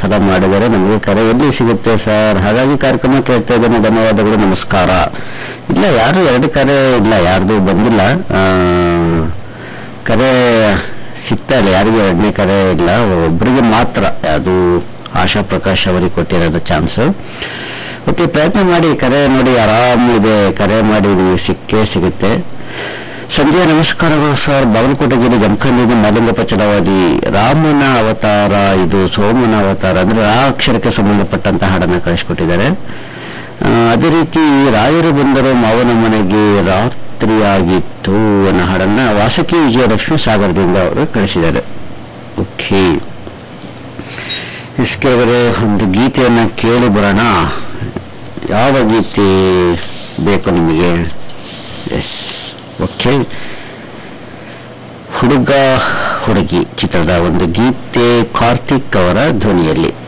ಸಲ ಮಾಡಿದರೆ ನಮಗೆ ಕರೆ ಎಲ್ಲಿ ಸಿಗುತ್ತೆ ಸರ್ ಹಾಗಾಗಿ ಕಾರ್ಯಕ್ರಮ ಕೇಳ್ತಾ ಇದ್ದೇನೆ ಧನ್ಯವಾದಗಳು ನಮಸ್ಕಾರ ಇಲ್ಲ ಯಾರು ಎರಡು ಕರೆ ಇಲ್ಲ ಯಾರ್ದು ಬಂದಿಲ್ಲ ಆ, ಕರೆ ಸಿಗ್ತಾ ಇಲ್ಲ ಯಾರಿಗೂ ಎರಡನೇ ಕರೆ ಇಲ್ಲ ಒಬ್ಬರಿಗೆ ಮಾತ್ರ ಅದು ಆಶಾ ಪ್ರಕಾಶ್ ಅವರಿಗೆ ಕೊಟ್ಟಿರೋದು ಚಾನ್ಸು ಓಕೆ ಪ್ರಯತ್ನ ಮಾಡಿ ಕರೆ ನೋಡಿ ಆರಾಮಿದೆ ಕರೆ ಮಾಡಿ ನಿಮಗೆ ಸಿಕ್ಕೇ ಸಿಗುತ್ತೆ ಸಂಜೆ ನಮಸ್ಕಾರಗಳು ಸರ್ ಬಾಗಲಕೋಟೆಗಿರಿ ಜಮಖಂಡಿನ ಮಲಿಂಗಪ್ಪ ಚಡವಾದಿ ರಾಮನ ಅವತಾರ ಇದು ಸೋಮನ ಅವತಾರ ಅಂದ್ರೆ ಆ ಅಕ್ಷರಕ್ಕೆ ಸಂಬಂಧಪಟ್ಟಂತ ಹಾಡನ್ನು ಕಳಿಸ್ಕೊಟ್ಟಿದ್ದಾರೆ ಆ, ಅದೇ ರೀತಿ ರಾಯರು ಬಂದರು ಮಾವನ ಮನೆಗೆ ರಾತ್ರಿಯಾಗಿತ್ತು ಅನ್ನೋ ಹಾಡನ್ನ ವಾಸಕಿ ವಿಜಯಲಕ್ಷ್ಮಿ ಸಾಗರದಿಂದ ಅವರು ಕಳಿಸಿದ್ದಾರೆ ಓಕೆ ಇಸ್ಕೆವರೆ ಒಂದು ಗೀತೆಯನ್ನು ಕೇಳಿ ಬರೋಣ ಯಾವ ಗೀತೆ ಬೇಕು ನಿಮಗೆ ಎಸ್ ಓಕೆ ಹುಡುಗ ಹುಡುಗಿ ಚಿತ್ರದ ಒಂದು ಗೀತೆ ಕಾರ್ತಿಕ್ ಅವರ ಧ್ವನಿಯಲ್ಲಿ